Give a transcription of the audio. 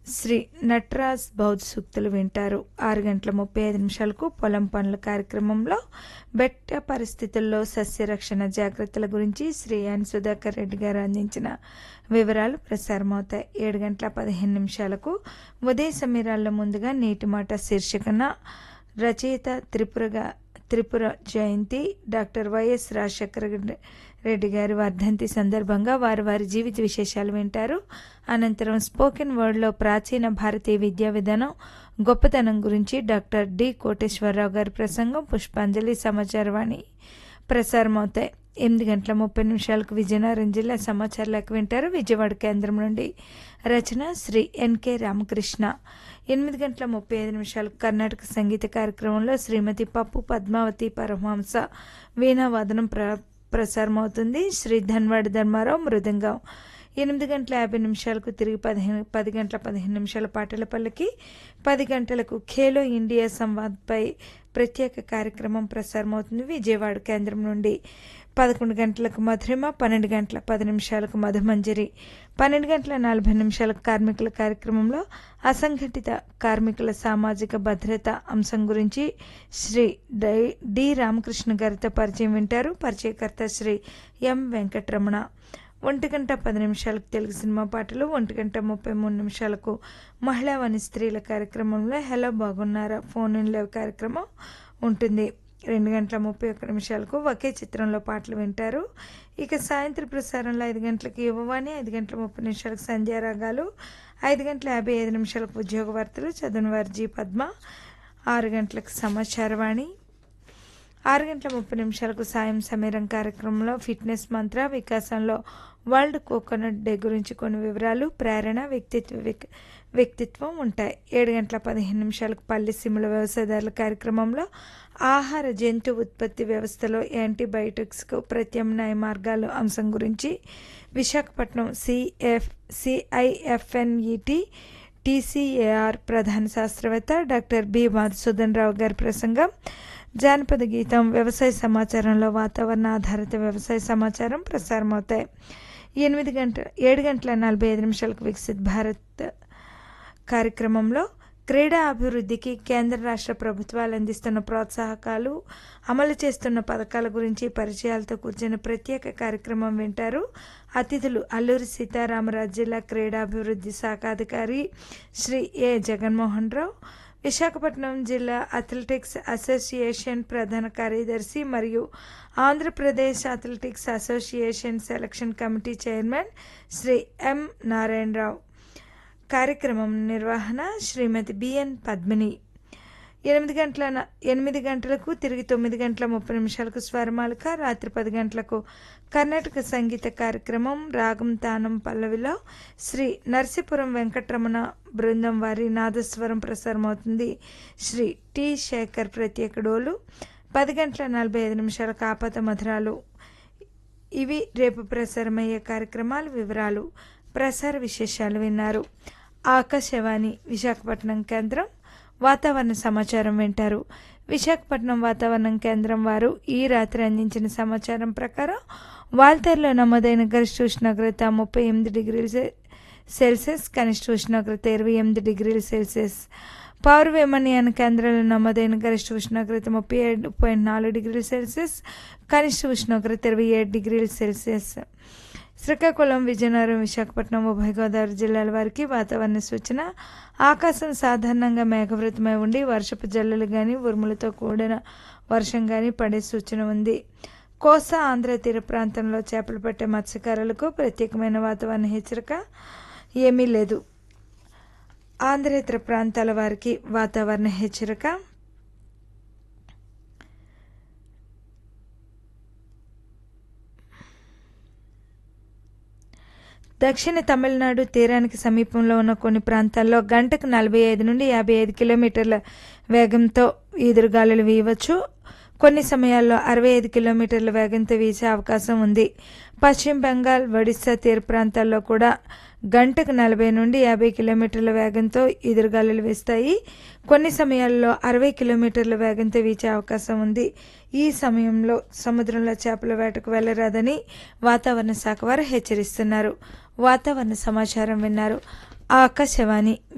శ్రీ నటరాజ్ బౌద్ధ సూక్తులు వింటారు ఆరు గంటల ముప్పై ఐదు నిమిషాలకు పొలం పనుల కార్యక్రమంలో బెట్ట పరిస్థితుల్లో సస్యరక్షణ జాగ్రత్తల గురించి శ్రీ ఎన్ సుధాకర్ రెడ్డి గారు అందించిన వివరాలు ప్రసారమవుతాయి ఏడు గంటల పదిహేను నిమిషాలకు ఉదయ సమీరాల్లో ముందుగా నీటి మాట శీర్షికన రచయిత త్రిపురగా త్రిపుర జయంతి డాక్టర్ వైఎస్ రాజశేఖర రెడ్డి గారి వర్ధంతి సందర్భంగా వారి వారి జీవిత విశేషాలు వింటారు అనంతరం స్పోకెన్ వర్డ్లో ప్రాచీన భారతీయ విద్యా విధానం గొప్పతనం గురించి డాక్టర్ డి కోటేశ్వరరావు గారి ప్రసంగం పుష్పాంజలి సమాచారవాణి ప్రసారం అవుతాయి ఎనిమిది గంటల ముప్పై నిమిషాలకు విజయనగరం జిల్లా సమాచార లెక్క వింటారు విజయవాడ కేంద్రం నుండి రచన శ్రీ ఎన్కే రామకృష్ణ ఎనిమిది గంటల ముప్పై ఐదు నిమిషాలకు కర్ణాటక సంగీత కార్యక్రమంలో శ్రీమతి పప్పు పద్మావతి పరమహంస వీణావాదనం ప్ర ప్రసారం అవుతుంది శ్రీ ధన్వాడి ధర్మారావు మృదంగం ఎనిమిది గంటల యాభై నిమిషాలకు తిరిగి పదిహేను పది గంటల పదిహేను నిమిషాల పాటల పల్లకి పది గంటలకు ఖేలో ఇండియా సంవాద్పై ప్రత్యేక కార్యక్రమం ప్రసారం అవుతుంది విజయవాడ కేంద్రం నుండి పదకొండు గంటలకు మధురిమ పన్నెండు గంటల పది నిమిషాలకు మధుమంజరి పన్నెండు గంటల నలభై నిమిషాలకు కార్మికుల కార్యక్రమంలో అసంఘటిత కార్మికుల సామాజిక భద్రత అంశం గురించి శ్రీ డై డి రామకృష్ణ గారితో పరిచయం వింటారు పరిచయకర్త శ్రీ ఎం వెంకటరమణ ఒంటి గంట పది నిమిషాలకు తెలుగు సినిమా పాటలు ఒంటి గంట ముప్పై మూడు నిమిషాలకు మహిళా వని స్త్రీల కార్యక్రమంలో హలో బాగున్నారా ఫోన్ ఇన్ లైవ్ కార్యక్రమం ఉంటుంది రెండు గంటల ముప్పై ఒక్క నిమిషాలకు ఒకే చిత్రంలో పాటలు వింటారు ఇక సాయంత్రం ప్రసారంలో ఐదు గంటలకు యువవాణి ఐదు గంటల ముప్పై నిమిషాలకు సంధ్యారాగాలు ఐదు గంటల యాభై ఐదు నిమిషాలకు ఉద్యోగ వార్తలు చదువుని వారి జీ పద్మ ఆరు గంటలకు సమాచారవాణి ఆరు గంటల ముప్పై నిమిషాలకు సాయం సమీరం కార్యక్రమంలో ఫిట్నెస్ మంత్ర వికాసంలో వరల్డ్ కోకోనట్ డే గురించి కొన్ని వివరాలు ప్రేరణ వ్యక్తిత్వ విక్ వ్యక్తిత్వం ఉంటాయి ఏడు గంటల పదిహేను నిమిషాలకు పల్లి సిముల వ్యవసాయదారుల కార్యక్రమంలో ఆహార జంతు ఉత్పత్తి వ్యవస్థలో యాంటీబయోటిక్స్కు ప్రత్యామ్నాయ మార్గాలు అంశం గురించి విశాఖపట్నం సిఎఫ్ సిఐఎఫ్ఎన్ఈటి టీసీఏఆర్ ప్రధాన శాస్త్రవేత్త డాక్టర్ బి మధుసూదన్ రావు గారి ప్రసంగం జానపద గీతం వ్యవసాయ సమాచారంలో వాతావరణ ఆధారిత వ్యవసాయ సమాచారం ప్రసారం అవుతాయి ఎనిమిది గంటల ఏడు గంటల నలభై ఐదు నిమిషాలకు వికసిత్ భారత్ కార్యక్రమంలో క్రీడా అభివృద్ధికి కేంద్ర రాష్ట్ర ప్రభుత్వాలు అందిస్తున్న ప్రోత్సాహకాలు అమలు చేస్తున్న పథకాల గురించి పరిచయాలతో కూర్చున్న ప్రత్యేక కార్యక్రమం వింటారు అతిథులు అల్లూరి సీతారామరాజు జిల్లా క్రీడాభివృద్ధి శాఖ అధికారి శ్రీ ఏ జగన్మోహన్ రావు విశాఖపట్నం జిల్లా అథ్లెటిక్స్ అసోసియేషన్ ప్రధాన కార్యదర్శి మరియు Andhra Pradesh athletics association selection committee chairman Shri M Narayanarao కార్యక్రమం నిర్వహణ శ్రీమతి బిఎన్ పద్మిని ఎనిమిది గంటల ఎనిమిది గంటలకు తిరిగి తొమ్మిది గంటల ముప్పై నిమిషాలకు స్వరమాలిక రాత్రి పది గంటలకు కర్ణాటక సంగీత కార్యక్రమం రాగం తానం పల్లవిలో శ్రీ నరసీపురం వెంకటరమణ బృందం వారి నాదస్వరం ప్రసారం అవుతుంది శ్రీ టి శేఖర్ ప్రత్యేక డోలు పది గంటల నలభై ఐదు నిమిషాలకు ఆపత మధురాలు ఇవి రేపు ప్రసారమయ్యే కార్యక్రమాల వివరాలు ప్రసార విశేషాలు విన్నారు ఆకాశవాణి విశాఖపట్నం కేంద్రం వాతావరణ సమాచారం వింటారు విశాఖపట్నం వాతావరణం కేంద్రం వారు ఈ రాత్రి అందించిన సమాచారం ప్రకారం వాల్తేరులో నమోదైన గరిష్ట ఉష్ణోగ్రత ముప్పై ఎనిమిది డిగ్రీల సెల్సియస్ కనిష్ట ఉష్ణోగ్రత ఇరవై ఎనిమిది డిగ్రీల సెల్సియస్ పౌర విమానయాన కేంద్రంలో నమోదైన గరిష్ట ఉష్ణోగ్రత ముప్పై ఏడు పాయింట్ నాలుగు డిగ్రీల సెల్సియస్ కనిష్ట ఉష్ణోగ్రత ఇరవై ఏడు డిగ్రీల సెల్సియస్ శ్రీకాకుళం విజయనగరం విశాఖపట్నం ఉభయ గోదావరి జిల్లాల వారికి వాతావరణ సూచన ఆకాశం సాధారణంగా మేఘవృతమై ఉండి వర్షపు జల్లులు కానీ ఉరుములతో కూడిన వర్షం కానీ పడే సూచన ఉంది కోసా ఆంధ్ర తీర ప్రాంతంలో చేపలు పట్టే మత్స్యకారులకు ప్రత్యేకమైన వాతావరణ హెచ్చరిక ఏమీ లేదు ఆంధ్రేతర ప్రాంతాల వారికి వాతావరణ హెచ్చరిక దక్షిణ తమిళనాడు తీరానికి సమీపంలో ఉన్న కొన్ని ప్రాంతాల్లో గంటకు నలభై ఐదు నుండి యాభై ఐదు కిలోమీటర్ల వేగంతో ఈదురుగాలులు వీయవచ్చు కొన్ని సమయాల్లో అరవై ఐదు కిలోమీటర్ల వేగంతో వీసే అవకాశం ఉంది పశ్చిమ బెంగాల్ ఒడిశా తీర ప్రాంతాల్లో కూడా గంటకు నలభై నుండి యాభై కిలోమీటర్ల వేగంతో ఎదురుగాలులు వేస్తాయి కొన్ని సమయాల్లో అరవై కిలోమీటర్ల వేగంతో వీచే అవకాశం ఉంది ఈ సమయంలో సముద్రంలో చేపల వేటకు వెళ్ళరాదని వాతావరణ శాఖ వారు హెచ్చరిస్తున్నారు వాతావరణ సమాచారం విన్నారు ఆకాశవాణి